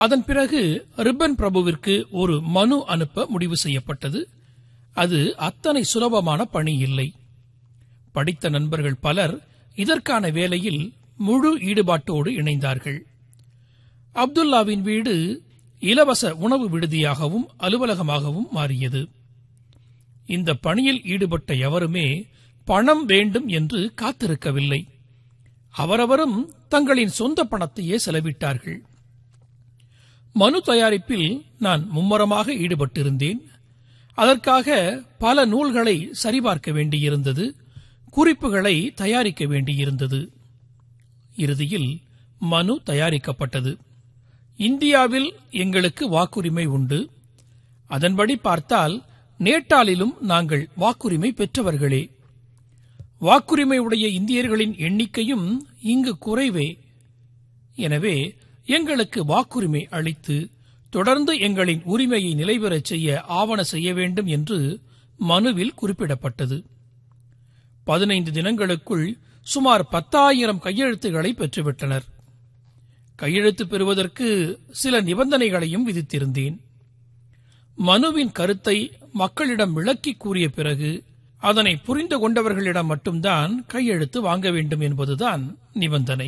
அதன் பிறகு ரிப்பன் பிரபுவிற்கு ஒரு மனு அனுப்ப முடிவு செய்யப்பட்டது அது அத்தனை சுலபமான பணி இல்லை படித்த நண்பர்கள் பலர் இதற்கான வேலையில் முழு ஈடுபாட்டோடு இணைந்தார்கள் அப்துல்லாவின் வீடு இலவச உணவு விடுதியாகவும் அலுவலகமாகவும் மாறியது இந்த பணியில் ஈடுபட்ட எவருமே பணம் வேண்டும் என்று காத்திருக்கவில்லை அவரவரும் தங்களின் சொந்த பணத்தையே செலவிட்டார்கள் மனு தயாரிப்பில் நான் மும்மரமாக ஈடுபட்டிருந்தேன் அதற்காக பல நூல்களை சரிபார்க்க வேண்டியிருந்தது குறிப்புகளை தயாரிக்க வேண்டியிருந்தது இறுதியில் மனு தயாரிக்கப்பட்டது இந்தியாவில் எங்களுக்கு வாக்குரிமை உண்டு அதன்படி பார்த்தால் நேட்டாளிலும் நாங்கள் வாக்குரிமை பெற்றவர்களே வாக்குரிமை உடைய இந்தியர்களின் எண்ணிக்கையும் இங்கு குறைவே எனவே எங்களுக்கு வாக்குரிமை அளித்து தொடர்ந்து எங்களின் உரிமையை நிலைபெறச் செய்ய ஆவண செய்ய வேண்டும் என்று மனுவில் குறிப்பிடப்பட்டது பதினைந்து தினங்களுக்குள் சுமார் பத்தாயிரம் கையெழுத்துக்களை பெற்றுவிட்டனர் கையெழுத்து பெறுவதற்கு சில நிபந்தனைகளையும் விதித்திருந்தேன் மனுவின் கருத்தை மக்களிடம் விளக்கி கூறிய பிறகு அதனை புரிந்து கொண்டவர்களிடம் மட்டும்தான் கையெழுத்து வாங்க வேண்டும் என்பதுதான் நிபந்தனை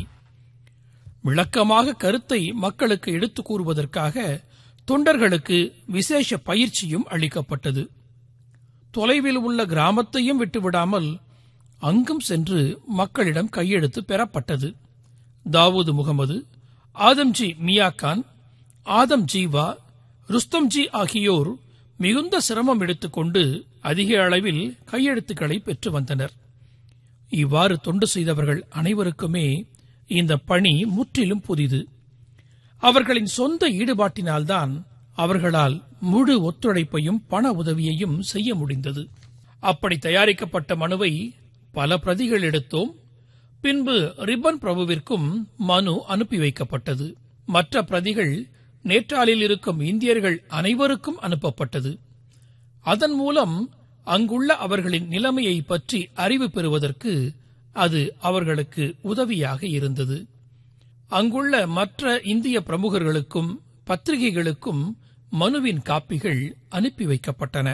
விளக்கமாக கருத்தை மக்களுக்கு எடுத்துக் கூறுவதற்காக தொண்டர்களுக்கு விசேஷ பயிற்சியும் அளிக்கப்பட்டது தொலைவில் உள்ள கிராமத்தையும் விட்டுவிடாமல் அங்கும் சென்று மக்களிடம் கையெழுத்து பெறப்பட்டது தாவூது முகமது ஆதம்ஜி மியாகான் ஆதம் ஜீவா ருஸ்தம்ஜி ஆகியோர் மிகுந்த சிரமம் எடுத்துக்கொண்டு அதிக அளவில் கையெழுத்துக்களை பெற்று வந்தனர் இவ்வாறு தொண்டு செய்தவர்கள் அனைவருக்குமே இந்த பணி முற்றிலும் புதிது அவர்களின் சொந்த ஈடுபாட்டினால்தான் அவர்களால் முழு ஒத்துழைப்பையும் பண உதவியையும் செய்ய முடிந்தது அப்படி தயாரிக்கப்பட்ட மனுவை பல பிரதிகள் எடுத்தோம் பின்பு ரிப்பன் பிரபுவிற்கும் மனு அனுப்பி வைக்கப்பட்டது மற்ற பிரதிகள் நேற்றாலில் இருக்கும் இந்தியர்கள் அனைவருக்கும் அனுப்பப்பட்டது அதன் மூலம் அங்குள்ள அவர்களின் நிலைமையை பற்றி அறிவு பெறுவதற்கு அது அவர்களுக்கு உதவியாக இருந்தது அங்குள்ள மற்ற இந்திய பிரமுகர்களுக்கும் பத்திரிகைகளுக்கும் மனுவின் காப்பிகள் அனுப்பி வைக்கப்பட்டன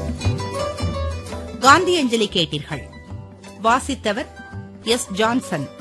காந்தியஞ்சலி கேட்டீர்கள் வாசித்தவர் எஸ் ஜான்சன்